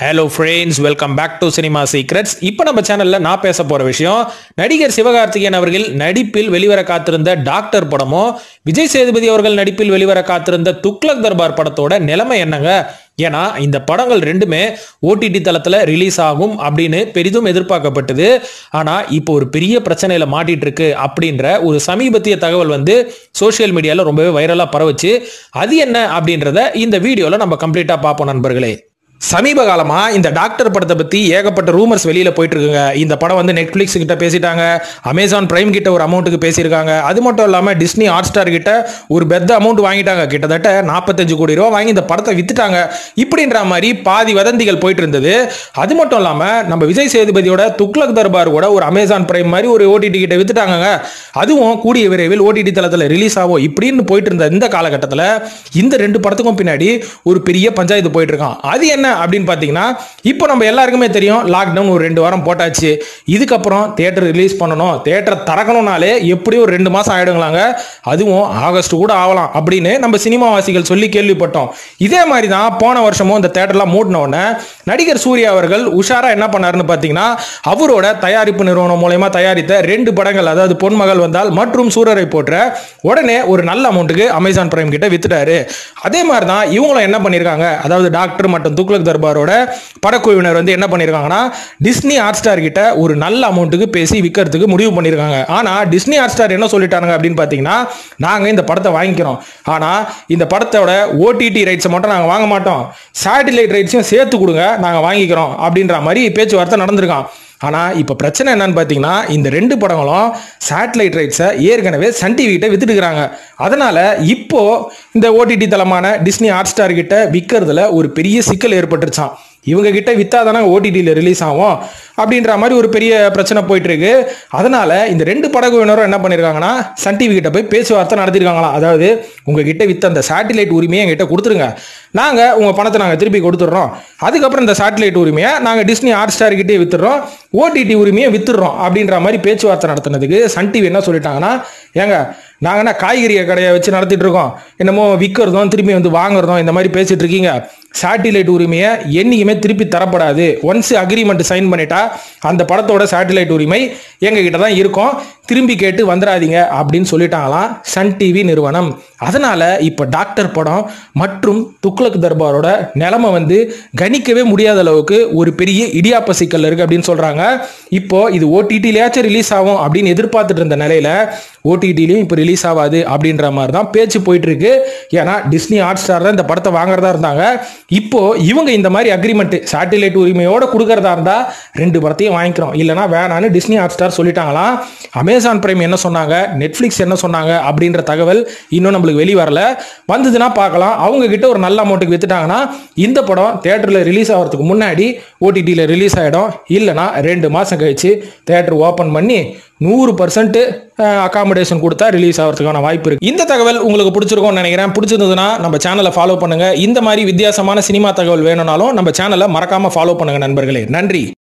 hello friends welcome back to cinema secrets இப்போ நம்ம சேனலில் நான் பேச போகிற விஷயம் நடிகர் சிவகார்த்திகேயன் அவர்கள் நடிப்பில் வெளிவர காத்திருந்த டாக்டர் படமும் விஜய் சேதுபதி அவர்கள் நடிப்பில் வெளிவர காத்திருந்த துக்ளக் தர்பார் படத்தோட நிலைமை என்னங்க ஏன்னா இந்த படங்கள் ரெண்டுமே ஓடிடி தளத்தில் ரிலீஸ் ஆகும் அப்படின்னு பெரிதும் எதிர்பார்க்கப்பட்டது ஆனால் இப்போ ஒரு பெரிய பிரச்சனையில் மாட்டிட்டு இருக்கு அப்படின்ற ஒரு சமீபத்திய தகவல் வந்து சோஷியல் மீடியாவில் ரொம்பவே வைரலாக பரவுச்சு அது என்ன அப்படின்றத இந்த வீடியோவில் நம்ம கம்ப்ளீட்டாக பார்ப்போம் நண்பர்களே சமீப காலமா இந்த டாக்டர் படத்தை பத்தி ஏகப்பட்ட ரூமர்ஸ் வெளியில போயிட்டு இருக்குங்க இந்த படம் வந்து நெட்ஃபிளிக்ஸ் கிட்ட பேசிட்டாங்க அமேசான் பிரைம் கிட்ட ஒரு அமௌண்ட்டுக்கு பேசியிருக்காங்க அது மட்டும் இல்லாம டிஸ்னி ஹாட் ஸ்டார் கிட்ட ஒரு பெத்த அமௌண்ட் வாங்கிட்டாங்க கிட்டத்தட்ட நாற்பத்தஞ்சு கோடி ரூபா வாங்கி இந்த படத்தை வித்துட்டாங்க இப்படின்ற மாதிரி பாதி வதந்திகள் போயிட்டு இருந்தது அது மட்டும் இல்லாம நம்ம விஜய் சேதுபதியோட துக்ளக் தர்பார் கூட ஒரு அமேசான் பிரைம் மாதிரி ஒரு ஓடிடி கிட்ட வித்துட்டாங்க அதுவும் கூடிய விரைவில் ஓடிடி தளத்தில் ரிலீஸ் ஆகும் இப்படின்னு போயிட்டு இருந்த இந்த காலகட்டத்தில் இந்த ரெண்டு படத்துக்கும் பின்னாடி ஒரு பெரிய பஞ்சாயத்து போயிட்டு இருக்கான் அது என்ன அப்படின்னு பார்த்தீங்கன்னா இப்போ நம்ம எல்லாருக்குமே தெரியும் லாக்டவுன் ஒரு ரெண்டு வாரம் போட்டாச்சு இதுக்கப்புறம் தேட்டர் ரிலீஸ் பண்ணணும் தேட்டர் திறக்கணும்னாலே எப்படியும் ஒரு ரெண்டு மாதம் ஆயிடுங்களாங்க அதுவும் ஆகஸ்ட் கூட ஆகலாம் அப்படின்னு நம்ம சினிமாவாசிகள் சொல்லி கேள்விப்பட்டோம் இதே மாதிரி தான் போன வருஷமும் இந்த தேட்டர்லாம் மூடின உடனே நடிகர் சூர்யா அவர்கள் உஷாரா என்ன பண்ணாருன்னு பார்த்தீங்கன்னா அவரோட தயாரிப்பு நிறுவனம் மூலயமா தயாரித்த ரெண்டு படங்கள் அதாவது பொன்மகள் வந்தால் மற்றும் சூரரை போற்ற உடனே ஒரு நல்ல அமௌண்ட்டுக்கு அமேசான் பிரைம் கிட்ட வித்துட்டாரு அதே மாதிரி தான் இவங்களும் என்ன பண்ணியிருக்காங்க அதாவது டாக்டர் மற்றும் துக்ளக் தர்பாரோட படக்குழுவினர் வந்து என்ன பண்ணியிருக்காங்கன்னா டிஸ்னி ஹாட் ஸ்டார் கிட்ட ஒரு நல்ல அமௌண்ட்டுக்கு பேசி விற்கிறதுக்கு முடிவு பண்ணியிருக்காங்க ஆனால் டிஸ்னி ஹாட் ஸ்டார் என்ன சொல்லிட்டாங்க அப்படின்னு பார்த்தீங்கன்னா நாங்கள் இந்த படத்தை வாங்கிக்கிறோம் ஆனால் இந்த படத்தோட ஓடிடி ரைட்ஸை மட்டும் நாங்கள் வாங்க மாட்டோம் சேட்டிலைட் ரைட்ஸையும் சேர்த்து கொடுங்க நாங்கள் வாங்கிக்கிறோம் அப்படின்ற மாதிரி பேச்சுவார்த்தை நடந்திருக்கான் ஆனால் இப்போ பிரச்சனை என்னன்னு பார்த்தீங்கன்னா இந்த ரெண்டு படங்களும் சேட்டலைட் ரைட்ஸை ஏற்கனவே சன் டிவி கிட்ட வித்துட்டுருக்காங்க அதனால இப்போ இந்த ஓடிடி தளமான டிஸ்னி ஹாட் ஸ்டார் கிட்ட விற்கிறதுல ஒரு பெரிய சிக்கல் ஏற்பட்டுருச்சான் இவங்க கிட்ட வித்தா தானே ஓடிடியில் ரிலீஸ் ஆகும் அப்படின்ற மாதிரி ஒரு பெரிய பிரச்சனை போயிட்டு இருக்கு அதனால இந்த ரெண்டு படகுவினரும் என்ன பண்ணியிருக்காங்கன்னா சன் டிவி கிட்ட போய் பேச்சுவார்த்தை நடத்திருக்காங்களாம் அதாவது உங்ககிட்ட வித்த அந்த சேட்டிலைட் உரிமையை எங்கிட்ட கொடுத்துருங்க நாங்கள் உங்கள் பணத்தை நாங்கள் திருப்பி கொடுத்துட்றோம் அதுக்கப்புறம் இந்த சேட்டிலைட் உரிமையை நாங்கள் டிஸ்னி ஹாட் ஸ்டார் கிட்டே வித்துடுறோம் ஓடிடி உரிமையை வித்துடுறோம் அப்படின்ற மாதிரி பேச்சுவார்த்தை நடத்தினதுக்கு சன் டிவி என்ன சொல்லிட்டாங்கன்னா ஏங்க நாங்கள் என்ன காய்கறி கடையை வச்சு நடத்திட்டு இருக்கோம் என்னமோ விற்கிறதும் திரும்பி வந்து வாங்குறதும் இந்த மாதிரி பேசிட்டு இருக்கீங்க சேட்டிலைட் உரிமையை என்னைக்குமே திருப்பி தரப்படாது ஒன்ஸ் அக்ரிமெண்ட் சைன் பண்ணிட்டா அந்த படத்தோட சேட்டிலைட் உரிமை எங்ககிட்ட தான் இருக்கும் திரும்பி கேட்டு வந்துடாதீங்க அப்படின்னு சொல்லிட்டாங்களாம் சன் டிவி நிறுவனம் அதனால இப்போ டாக்டர் படம் மற்றும் துக்ளக் தர்பாரோட நிலைமை வந்து கணிக்கவே முடியாத அளவுக்கு ஒரு பெரிய இடியாப்ப சிக்கல் இருக்கு அப்படின்னு சொல்றாங்க இப்போ இது ஓடிடிலையாச்சும் ரிலீஸ் ஆகும் அப்படின்னு எதிர்பார்த்துட்டு இருந்த நிலையில ஓடிடிலையும் இப்போ ரிலீஸ் ஆகாது அப்படின்ற மாதிரி தான் பேச்சு போயிட்டு இருக்கு ஏன்னா டிஸ்னி ஹாட் ஸ்டார் தான் இந்த படத்தை வாங்குறதா இருந்தாங்க இப்போ இவங்க இந்த மாதிரி அக்ரிமெண்ட் சேட்டிலைட் உரிமையோட கொடுக்கறதா இருந்தா ரெண்டு படத்தையும் வாங்கிக்கிறோம் இல்லைனா வேணான்னு டிஸ்னி ஹாட் ஸ்டார் சொல்லிட்டாங்களாம் அமேசான் பிரைம் என்ன சொன்னாங்க நெட்ஃப்ளிக்ஸ் என்ன சொன்னாங்க அப்படின்ற தகவல் இன்னும் நம்மளுக்கு வெளி வரல வந்ததுன்னா பார்க்கலாம் அவங்க கிட்ட ஒரு நல்ல அமௌண்ட்டுக்கு வித்துட்டாங்கன்னா இந்த படம் தேட்டரில் ரிலீஸ் ஆகிறதுக்கு முன்னாடி ஓடிடியில் ரிலீஸ் ஆகிடும் இல்லைனா ரெண்டு மாதம் கழிச்சு தேட்டர் ஓப்பன் பண்ணி நூறு பர்சன்ட் அகாமடேஷன் கொடுத்தா ரிலீஸ் ஆகிறதுக்கான வாய்ப்பு இருக்கு இந்த தகவல் உங்களுக்கு பிடிச்சிருக்கும்னு நினைக்கிறேன் பிடிச்சிருந்ததுன்னா நம்ம சேனலை ஃபாலோ பண்ணுங்க இந்த மாதிரி வித்தியாசமான சினிமா தகவல் வேணும்னாலும் நம்ம சேனலை மறக்காம ஃபாலோ பண்ணுங்க நண்பர்களே நன்றி